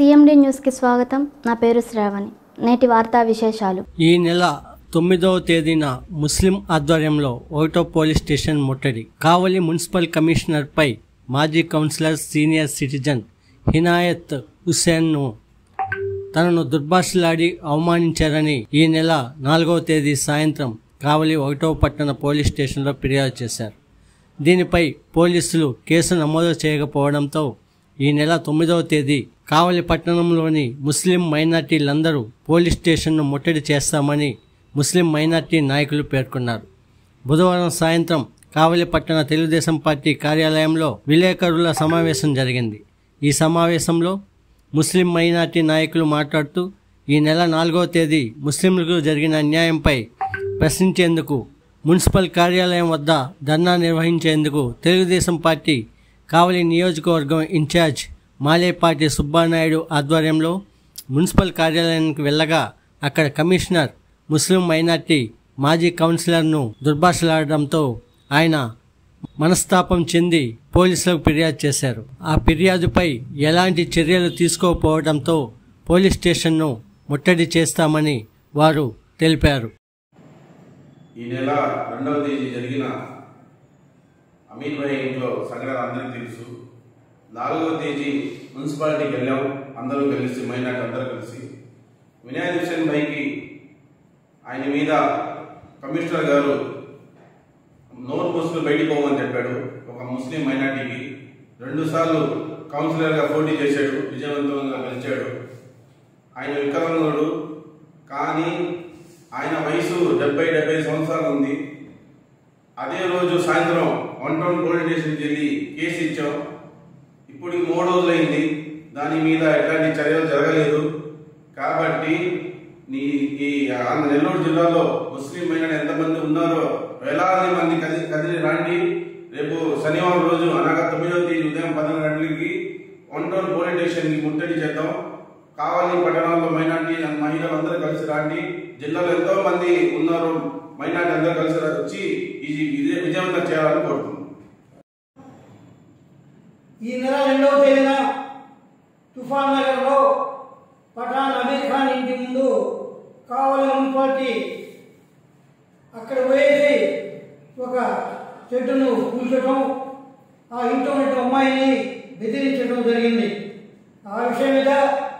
CMD న్యూస్కి స్వాగతం నా పేరు శ్రావణి నేటి వార్తా విశేషాలు ఈ నెల తొమ్మిదవ తేదీన ముస్లిం ఆధ్వర్యంలో ఒకటో పోలీస్ స్టేషన్ ముట్టడి కావలి మున్సిపల్ కమిషనర్పై మాజీ కౌన్సిలర్ సీనియర్ సిటిజన్ హినాయత్ హుస్సేన్ను తనను దుర్భాషలాడి అవమానించారని ఈ నెల నాలుగవ తేదీ సాయంత్రం కావలి ఒకటవ పట్టణ పోలీస్ స్టేషన్లో ఫిర్యాదు చేశారు దీనిపై పోలీసులు కేసు నమోదు చేయకపోవడంతో ఈ నెల తొమ్మిదవ తేదీ కావలి పట్టణంలోని ముస్లిం మైనార్టీలందరూ పోలీస్ స్టేషన్ను ముట్టడి చేస్తామని ముస్లిం మైనార్టీ నాయకులు పేర్కొన్నారు బుధవారం సాయంత్రం కావలి పట్టణ తెలుగుదేశం పార్టీ కార్యాలయంలో విలేకరుల సమావేశం జరిగింది ఈ సమావేశంలో ముస్లిం మైనార్టీ నాయకులు మాట్లాడుతూ ఈ నెల నాలుగవ తేదీ ముస్లింలకు జరిగిన అన్యాయంపై ప్రశ్నించేందుకు మున్సిపల్ కార్యాలయం వద్ద ధర్నా నిర్వహించేందుకు తెలుగుదేశం పార్టీ కావలి నియోజకవర్గం ఇన్ఛార్జ్ మాలేపాటి సుబ్బానాయుడు ఆధ్వర్యంలో మున్సిపల్ కార్యాలయానికి వెళ్ళగా అక్కడ కమిషనర్ ముస్లిం మైనార్టీ మాజీ కౌన్సిలర్ను దుర్భాషలాడడంతో ఆయన మనస్తాపం చెంది పోలీసులకు ఫిర్యాదు చేశారు ఆ ఫిర్యాదుపై ఎలాంటి చర్యలు తీసుకోకపోవడంతో పోలీస్ స్టేషన్ను ముట్టడి చేస్తామని వారు తెలిపారు ఈ నెల రెండవ తేదీ జరిగిన అమీన్ భాయ్ ఇంట్లో సంఘటన అందరికీ తెలుసు నాలుగవ తేదీ మున్సిపాలిటీకి వెళ్ళాం అందరూ కలిసి మైనార్టీ అందరూ కలిసి వినాయక్ హుసేన్ భాయ్కి ఆయన మీద కమిషనర్ గారు నోరు మూసుకుని బయటికి పోమని చెప్పాడు ఒక ముస్లిం మైనార్టీకి రెండుసార్లు కౌన్సిలర్గా పోటీ చేశాడు విజయవంతంగా గెలిచాడు ఆయన వికలాంగుడు కానీ ఆయన వయసు డెబ్బై డెబ్బై సంవత్సరాలు ఉంది అదే రోజు సాయంత్రం వన్ టౌన్ పోలీస్ స్టేషన్కి వెళ్ళి కేసు ఇచ్చాం ఇప్పటికి మూడు రోజులైంది దాని మీద ఎట్లాంటి చర్యలు జరగలేదు కాబట్టి నీ ఈ ఆంధ్ర నెల్లూరు జిల్లాలో ముస్లిం మైనార్టీ ఎంతమంది ఉన్నారో వేలాది మంది కదిలి కదిలి రాండి రేపు శనివారం రోజు అనగా తొమ్మిదవ తేదీ ఉదయం పదకొండు గంటలకి వన్ టౌన్ పోలీస్ స్టేషన్కి ముట్టడి చేద్దాం కావలి పట్టణాల్లో మైనార్టీ మహిళలు అందరూ కలిసి రాండి జిల్లాలో ఎంతో మంది ఉన్నారు మైనార్టీ అందరూ కలిసి రా- వచ్చి ఇది విజయ- విజయవంతం చేయాలని కోరుతున్నాం ఈ నెల రెండవ తేదీన తుఫాన్ నగర్లో పఠాన్ అమీర్ ఖాన్ ఇంటి ముందు కావలి మున్సిపాలిటీ అక్కడ పోయేసి ఒక చెట్టును కూల్చడం ఆ ఇంట్లో ఉన్న అమ్మాయిని బెదిరించడం జరిగింది ఆ విషయం మీద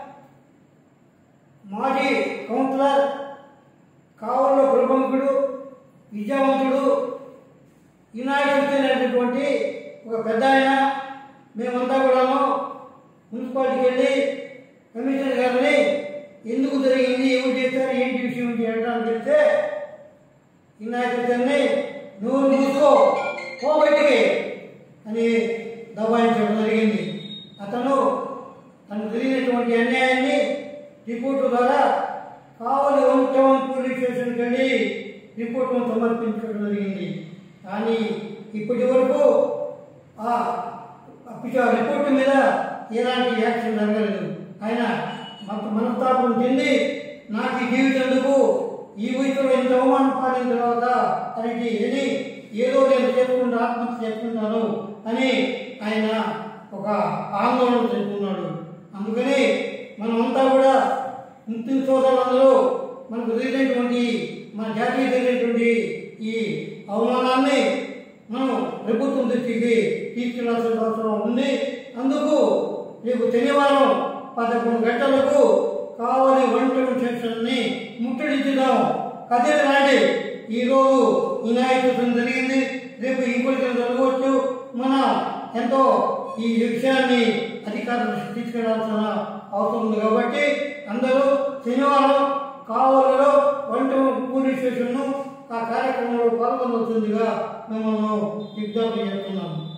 మాజీ కౌన్సిలర్ కావలిలో ప్రముఖుడు విద్యావంతుడు వినాయకుడి అనేటటువంటి ఒక పెద్ద ఆయన మేమంతా కూడాను మున్సిపాలిటీకి వెళ్ళి కమిషనర్ గారిని ఎందుకు జరిగింది ఎవరు చేశారు ఏంటి విషయం చేయడానికి చెప్తే వినాయకుడిని నువ్వు మూసుకో పో బయటికి అని దబాయించడం జరిగింది అతను తనకు జరిగినటువంటి అన్యాయాన్ని రిపోర్టు ద్వారా కావలి వన్ టౌన్ పోలీస్ స్టేషన్కి వెళ్ళి రిపోర్టును సమర్పించడం జరిగింది కానీ ఇప్పటి వరకు ఆ ఆ రిపోర్టు మీద ఎలాంటి యాక్షన్ జరగలేదు ఆయన మన మనస్తాపం చెంది నాకు ఈ జీవితందుకు ఈ వయసులో ఇంత అవమానం పాడిన తర్వాత తనకి అని ఏదో నేను చేసుకుంటూ ఆత్మహత్య చేసుకుంటాను అని ఆయన ఒక ఆందోళన చెప్పుకున్నాడు అందుకని మనమంతా కూడా ముస్లిం సోదరులందరూ మనకు జరిగినటువంటి మన జాతీయ జరిగినటువంటి ఈ అవమానాన్ని మనం ప్రభుత్వం దృష్టికి తీసుకెళ్లాల్సిన అవసరం ఉంది అందుకు రేపు శనివారం పదకొండు గంటలకు కావలి వంట సెక్షన్ని ముట్టడించుదాం కదిలి రాండి ఈరోజు వినాయక చవితి జరిగింది రేపు ఇంకొకటి జరగవచ్చు మనం ఎంతో ఈ విషయాన్ని అధికారులు తీసుకెళ్లాల్సిన అవసరం ఉంది కాబట్టి అందరూ శనివారం కావలిలో వంట పోలీస్ స్టేషన్ను ఆ కార్యక్రమంలో పాల్గొనవలసిందిగా మిమ్మల్ని విజ్ఞప్తి చేస్తున్నాము